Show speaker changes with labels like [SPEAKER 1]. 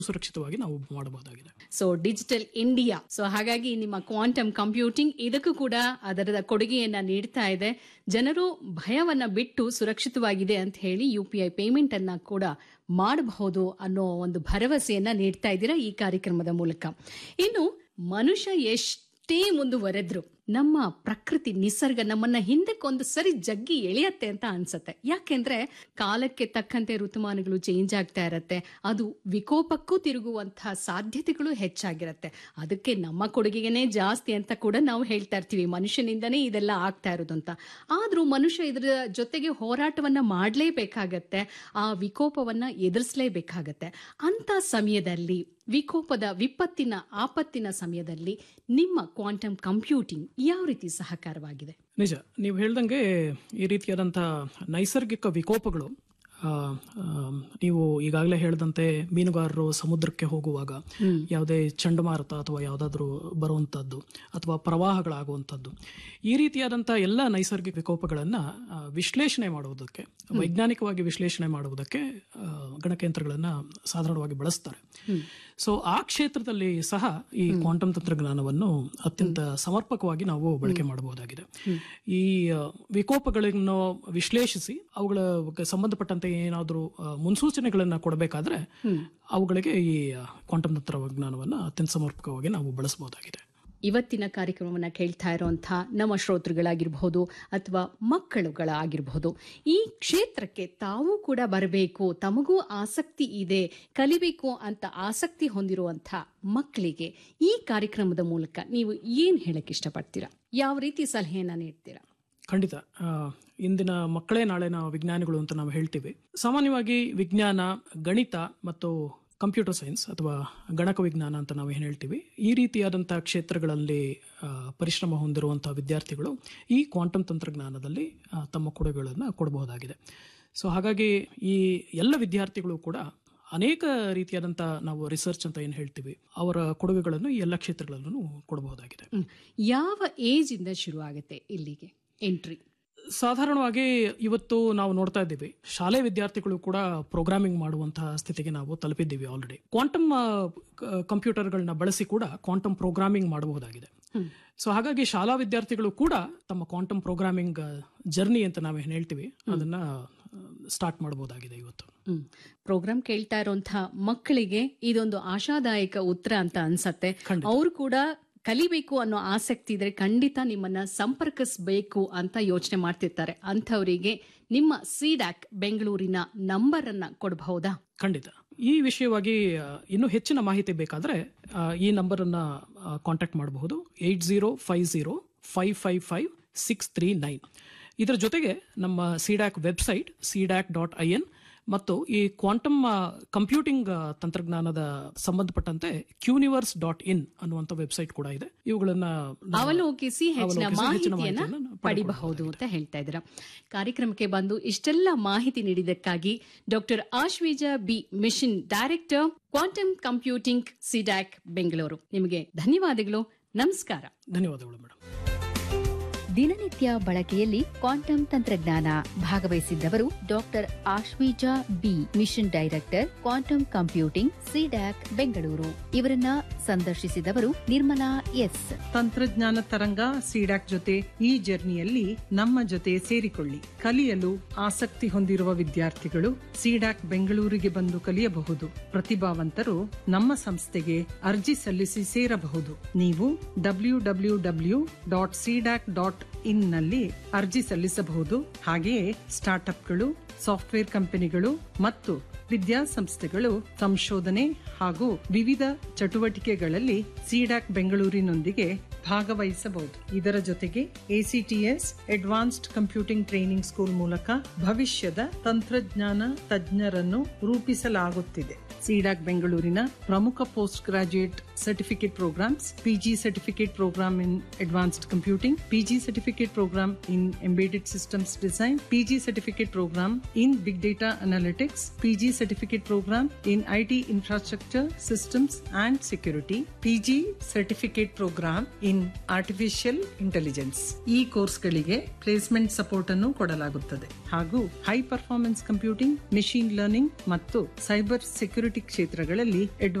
[SPEAKER 1] ಸುರಕ್ಷಿತವಾಗಿ ನಾವು ಮಾಡಬಹುದಾಗಿದೆ
[SPEAKER 2] ಸೊ ಡಿಜಿಟಲ್ ಇಂಡಿಯಾ ಸೊ ಹಾಗಾಗಿ ನಿಮ್ಮ ಕ್ವಾಂಟಮ್ ಕಂಪ್ಯೂಟಿಂಗ್ ಇದಕ್ಕೂ ಕೂಡ ಅದರ ಕೊಡುಗೆಯನ್ನ ನೀಡ್ತಾ ಇದೆ ಜನರು ಭಯವನ್ನ ಬಿಟ್ಟು ಸುರಕ್ಷಿತವಾಗಿದೆ ಅಂತ ಹೇಳಿ ಯು ಪಿ ಐ ಪೇಮೆಂಟ್ ಅನ್ನ ಕೂಡ ಮಾಡಬಹುದು ಅನ್ನೋ ಒಂದು ಭರವಸೆಯನ್ನ ನೀಡ್ತಾ ಇದ್ದೀರಾ ಈ ಕಾರ್ಯಕ್ರಮದ ಮೂಲಕ ಇನ್ನು ಮನುಷ್ಯ ಎಷ್ಟೇ ಮುಂದುವರೆದ್ರು ನಮ್ಮ ಪ್ರಕೃತಿ ನಿಸರ್ಗ ನಮ್ಮನ್ನ ಹಿಂದಕ್ಕೊಂದು ಸರಿ ಜಗ್ಗಿ ಎಳೆಯತ್ತೆ ಅಂತ ಅನ್ಸತ್ತೆ ಯಾಕೆಂದ್ರೆ ಕಾಲಕ್ಕೆ ತಕ್ಕಂತೆ ಋತುಮಾನಗಳು ಚೇಂಜ್ ಆಗ್ತಾ ಇರತ್ತೆ ಅದು ವಿಕೋಪಕ್ಕೂ ತಿರುಗುವಂತಹ ಸಾಧ್ಯತೆಗಳು ಹೆಚ್ಚಾಗಿರತ್ತೆ ಅದಕ್ಕೆ ನಮ್ಮ ಕೊಡುಗೆನೇ ಜಾಸ್ತಿ ಅಂತ ಕೂಡ ನಾವು ಹೇಳ್ತಾ ಇರ್ತೀವಿ ಮನುಷ್ಯನಿಂದನೇ ಇದೆಲ್ಲ ಆಗ್ತಾ ಇರೋದು ಅಂತ ಆದ್ರೂ ಮನುಷ್ಯ ಇದರ ಜೊತೆಗೆ ಹೋರಾಟವನ್ನ ಮಾಡಲೇಬೇಕಾಗತ್ತೆ ಆ ವಿಕೋಪವನ್ನ ಎದುರಿಸಲೇಬೇಕಾಗತ್ತೆ ಅಂತ ಸಮಯದಲ್ಲಿ ವಿಕೋಪದ ವಿಪತ್ತಿನ ಆಪತ್ತಿನ ಸಮಯದಲ್ಲಿ ನಿಮ್ಮ ಕ್ವಾಂಟಮ್ ಕಂಪ್ಯೂಟಿಂಗ್ ಯಾವ ರೀತಿ ಸಹಕಾರವಾಗಿದೆ
[SPEAKER 1] ನಿಜ ನೀವು ಹೇಳ್ದಂಗೆ ಈ ರೀತಿಯಾದಂಥ ನೈಸರ್ಗಿಕ ವಿಕೋಪಗಳು ಆ, ಆ, ನೀವು ಈಗಾಗಲೇ ಹೇಳಿದಂತೆ ಮೀನುಗಾರರು ಸಮುದ್ರಕ್ಕೆ ಹೋಗುವಾಗ ಯಾವುದೇ ಚಂಡಮಾರುತ ಅಥವಾ ಯಾವುದಾದ್ರೂ ಬರುವಂಥದ್ದು ಅಥವಾ ಪ್ರವಾಹಗಳಾಗುವಂಥದ್ದು ಈ ರೀತಿಯಾದಂಥ ಎಲ್ಲ ನೈಸರ್ಗಿಕ ವಿಕೋಪಗಳನ್ನ ಆ, ವಿಶ್ಲೇಷಣೆ ಮಾಡುವುದಕ್ಕೆ ವೈಜ್ಞಾನಿಕವಾಗಿ ವಿಶ್ಲೇಷಣೆ ಮಾಡುವುದಕ್ಕೆ ಆ, ಗಣಕಯಂತ್ರಗಳನ್ನ ಸಾಧಾರಣವಾಗಿ ಬಳಸ್ತಾರೆ ಸೊ ಆ ಕ್ಷೇತ್ರದಲ್ಲಿ ಸಹ ಈ ಕ್ವಾಂಟಮ್ ತಂತ್ರಜ್ಞಾನವನ್ನು ಅತ್ಯಂತ ಸಮರ್ಪಕವಾಗಿ ನಾವು ಬಳಕೆ ಮಾಡಬಹುದಾಗಿದೆ ಈ ಆ, ವಿಕೋಪಗಳನ್ನು ವಿಶ್ಲೇಷಿಸಿ ಅವುಗಳ ಸಂಬಂಧಪಟ್ಟಂತೆ ಏನಾದರೂ ಮುನ್ಸೂಚನೆಗಳನ್ನ ಕೊಡಬೇಕಾದ್ರೆ ಅವುಗಳಿಗೆ ಈ ಕ್ವಾಂಟಮ್ ತಂತ್ರಜ್ಞಾನವನ್ನು ಅತ್ಯಂತ ಸಮರ್ಪಕವಾಗಿ ನಾವು ಬಳಸಬಹುದಾಗಿದೆ
[SPEAKER 2] ಇವತ್ತಿನ ಕಾರ್ಯಕ್ರಮವನ್ನ ಕೇಳ್ತಾ ಇರುವಂತಹ ನಮ್ಮ ಶ್ರೋತೃಗಳಾಗಿರಬಹುದು ಅಥವಾ ಮಕ್ಕಳುಗಳಾಗಿರಬಹುದು ಈ ಕ್ಷೇತ್ರಕ್ಕೆ ತಾವು ಕೂಡ ಬರಬೇಕು ತಮಗೂ ಆಸಕ್ತಿ ಇದೆ ಕಲಿಬೇಕು ಅಂತ ಆಸಕ್ತಿ ಹೊಂದಿರುವಂತಹ ಮಕ್ಕಳಿಗೆ ಈ ಕಾರ್ಯಕ್ರಮದ ಮೂಲಕ ನೀವು ಏನ್ ಹೇಳಕ್ ಇಷ್ಟಪಡ್ತೀರಾ ಯಾವ ರೀತಿ ಸಲಹೆಯನ್ನ ನೀಡ್ತೀರಾ
[SPEAKER 1] ಖಂಡಿತ ಆ, ಇಂದಿನ ಮಕ್ಕಳೇ ನಾಳೆನ ವಿಜ್ಞಾನಿಗಳು ಅಂತ ನಾವು ಹೇಳ್ತೀವಿ ಸಾಮಾನ್ಯವಾಗಿ ವಿಜ್ಞಾನ ಗಣಿತ ಮತ್ತು ಕಂಪ್ಯೂಟರ್ ಸೈನ್ಸ್ ಅಥವಾ ಗಣಕ ವಿಜ್ಞಾನ ಅಂತ ನಾವು ಏನು ಹೇಳ್ತೀವಿ ಈ ರೀತಿಯಾದಂತಹ ಕ್ಷೇತ್ರಗಳಲ್ಲಿ ಆ, ಪರಿಶ್ರಮ ಹೊಂದಿರುವಂತಹ ವಿದ್ಯಾರ್ಥಿಗಳು ಈ ಕ್ವಾಂಟಮ್ ತಂತ್ರಜ್ಞಾನದಲ್ಲಿ ಆ, ತಮ್ಮ ಕೊಡುಗೆಗಳನ್ನು ಕೊಡಬಹುದಾಗಿದೆ ಸೊ ಹಾಗಾಗಿ ಈ ಎಲ್ಲ ವಿದ್ಯಾರ್ಥಿಗಳು ಕೂಡ ಅನೇಕ ರೀತಿಯಾದಂಥ ನಾವು ರಿಸರ್ಚ್ ಅಂತ ಏನು ಹೇಳ್ತೀವಿ ಅವರ ಕೊಡುಗೆಗಳನ್ನು ಈ ಎಲ್ಲ ಕ್ಷೇತ್ರಗಳಲ್ಲೂ ಕೊಡಬಹುದಾಗಿದೆ
[SPEAKER 2] ಹ್ಮ್. ಯಾವ ಏಜ್ ಇಂದ ಶುರು ಆಗುತ್ತೆ ಇಲ್ಲಿಗೆ ಎಂಟ್ರಿ
[SPEAKER 1] ಸಾಧಾರಣವಾಗಿ ಇವತ್ತು ನಾವು ನೋಡ್ತಾ ಇದ್ದೀವಿ ಶಾಲೆ ವಿದ್ಯಾರ್ಥಿಗಳು ಕೂಡ ಪ್ರೋಗ್ರಾಮಿಂಗ್ ಮಾಡುವಂತಹ ಸ್ಥಿತಿಗೆ ನಾವು ತಲುಪಿದ್ದೀವಿ ಆಲ್ರೆಡಿ ಕ್ವಾಂಟಮ್ ಕಂಪ್ಯೂಟರ್ಗಳನ್ನ ಬಳಸಿ ಕೂಡ ಕ್ವಾಂಟಮ್ ಪ್ರೋಗ್ರಾಮಿಂಗ್ ಮಾಡಬಹುದಾಗಿದೆ ಸೊ ಹಾಗಾಗಿ ಶಾಲಾ ವಿದ್ಯಾರ್ಥಿಗಳು ಕೂಡ ತಮ್ಮ ಕ್ವಾಂಟಮ್ ಪ್ರೋಗ್ರಾಮಿಂಗ್ ಜರ್ನಿ ಅಂತ ನಾವೇನು ಹೇಳ್ತೀವಿ ಅದನ್ನ ಸ್ಟಾರ್ಟ್ ಮಾಡಬಹುದಾಗಿದೆ ಇವತ್ತು
[SPEAKER 2] ಹ್ಮ್ ಪ್ರೋಗ್ರಾಮ್ ಕೇಳ್ತಾ ಇರುವಂತಹ ಮಕ್ಕಳಿಗೆ ಇದೊಂದು ಆಶಾದಾಯಕ ಉತ್ತರ ಅಂತ ಅನ್ಸತ್ತೆ ಅವ್ರು ಕೂಡ ಕಲಿಬೇಕು ಅನ್ನೋ ಆಸಕ್ತಿ ಇದ್ರೆ ಖಂಡಿತ ನಿಮ್ಮನ್ನ ಸಂಪರ್ಕಿಸಬೇಕು ಅಂತ ಯೋಚನೆ ಮಾಡ್ತಿರ್ತಾರೆ ಅಂಥವರಿಗೆ ನಿಮ್ಮ ಸಿಡ್ಯಾಕ್ ಬೆಂಗಳೂರಿನ ನಂಬರ್ ಅನ್ನ ಕೊಡಬಹುದಾ
[SPEAKER 1] ಖಂಡಿತ ಈ ವಿಷಯವಾಗಿ ಆ, ಇನ್ನೂ ಹೆಚ್ಚಿನ ಮಾಹಿತಿ ಬೇಕಾದ್ರೆ ಆ, ಈ ನಂಬರ್ ಅನ್ನ ಕಾಂಟ್ಯಾಕ್ಟ್ ಮಾಡಬಹುದು eight zero five zero five five five six three nine ಇದರ ಜೊತೆಗೆ ನಮ್ಮ CDAC website CDAC dot I N ಮತ್ತು ಈ ಕ್ವಾಂಟಮ್ ಕಂಪ್ಯೂಟಿಂಗ್ ಆ, ತಂತ್ರಜ್ಞಾನದ ಸಂಬಂಧಪಟ್ಟಂತೆ ಕ್ಯೂನಿವರ್ಸ್ ಡಾಟ್ ಇನ್ ಅನ್ನುವಂಥ ವೆಬ್ಸೈಟ್ ಕೂಡ ಇದೆ ಇವುಗಳನ್ನ ನಾವು-
[SPEAKER 2] ಅವಲೋಕಿಸಿ ಹೆಚ್ಚಿನ
[SPEAKER 1] ಅವಲೋಕಿಸಿ ಹೆಚ್ಚಿನ
[SPEAKER 2] ಮಾಹಿತಿಯನ್ನ
[SPEAKER 1] ಮಾಹಿತಿಯನ್ನ ನಾವು
[SPEAKER 2] ಪಡಿಬಹುದು ಅಂತ ಹೇಳ್ತಾ ಇದ್ದೀರಾ ಕಾರ್ಯಕ್ರಮಕ್ಕೆ ಬಂದು ಇಷ್ಟೆಲ್ಲ ಮಾಹಿತಿ ನೀಡಿದ್ದಕ್ಕಾಗಿ doctor Ashwija B mission director quantum computing CDAC Bengaluru ನಿಮಗೆ ಧನ್ಯವಾದಗಳು ನಮಸ್ಕಾರ
[SPEAKER 1] ಧನ್ಯವಾದಗಳು ಮೇಡಮ್
[SPEAKER 3] ದಿನನಿತ್ಯ ಬಳಕೆಯಲ್ಲಿ ಕ್ವಾಂಟಮ್ ತಂತ್ರಜ್ಞಾನ ಭಾಗವಹಿಸಿದ್ದವರು doctor Ashwija B mission director quantum computing CDAC Bengaluru ಇವರನ್ನ ಸಂದರ್ಶಿಸಿದವರು ನಿರ್ಮಲಾ ಎಸ್
[SPEAKER 4] ತಂತ್ರಜ್ಞಾನ ತರಂಗ ಸಿಡಾಕ್ ಜೊತೆ ಈ ಜರ್ನಿಯಲ್ಲಿ ನಮ್ಮ ಜೊತೆ ಸೇರಿಕೊಳ್ಳಿ ಕಲಿಯಲು ಆಸಕ್ತಿ ಹೊಂದಿರುವ ವಿದ್ಯಾರ್ಥಿಗಳು ಸಿಡಾಕ್ ಬೆಂಗಳೂರಿಗೆ ಬಂದು ಕಲಿಯಬಹುದು ಪ್ರತಿಭಾವಂತರು ನಮ್ಮ ಸಂಸ್ಥೆಗೆ ಅರ್ಜಿ ಸಲ್ಲಿಸಿ ಸೇರಬಹುದು ನೀವು W W W dot CDAC dot in ನಲ್ಲಿ ಅರ್ಜಿ ಸಲ್ಲಿಸಬಹುದು ಹಾಗೆಯೇ ಸ್ಟಾರ್ಟ್ಅಪ್ಗಳು ಸಾಫ್ಟ್ವೇರ್ ಕಂಪನಿಗಳು ಮತ್ತು ವಿದ್ಯಾಸಂಸ್ಥೆಗಳು ಸಂಶೋಧನೆ ಹಾಗೂ ವಿವಿಧ ಚಟುವಟಿಕೆಗಳಲ್ಲಿ ಸಿಡಾಕ್ ಬೆಂಗಳೂರಿನೊಂದಿಗೆ ಭಾಗವಹಿಸಬಹುದು ಇದರ ಜೊತೆಗೆ ACTS advanced computing training school ಮೂಲಕ ಭವಿಷ್ಯದ ತಂತ್ರಜ್ಞಾನ ತಜ್ಞರನ್ನು ರೂಪಿಸಲಾಗುತ್ತಿದೆ ಸಿಡಾಕ್ ಬೆಂಗಳೂರಿನ ಪ್ರಮುಖ post graduate certificate programmes PG certificate programme in advanced computing PG certificate programme in embedded systems design PG certificate programme in big data analytics PG certificate programme in IT infrastructure systems and security PG certificate programme in in artificial intelligence ಈ ಕೋರ್ಸ್ಗಳಿಗೆ placement support ಅನ್ನು ಕೊಡಲಾಗುತ್ತದೆ ಹಾಗೂ high performance computing machine learning ಮತ್ತು cyber security ಕ್ಷೇತ್ರಗಳಲ್ಲಿ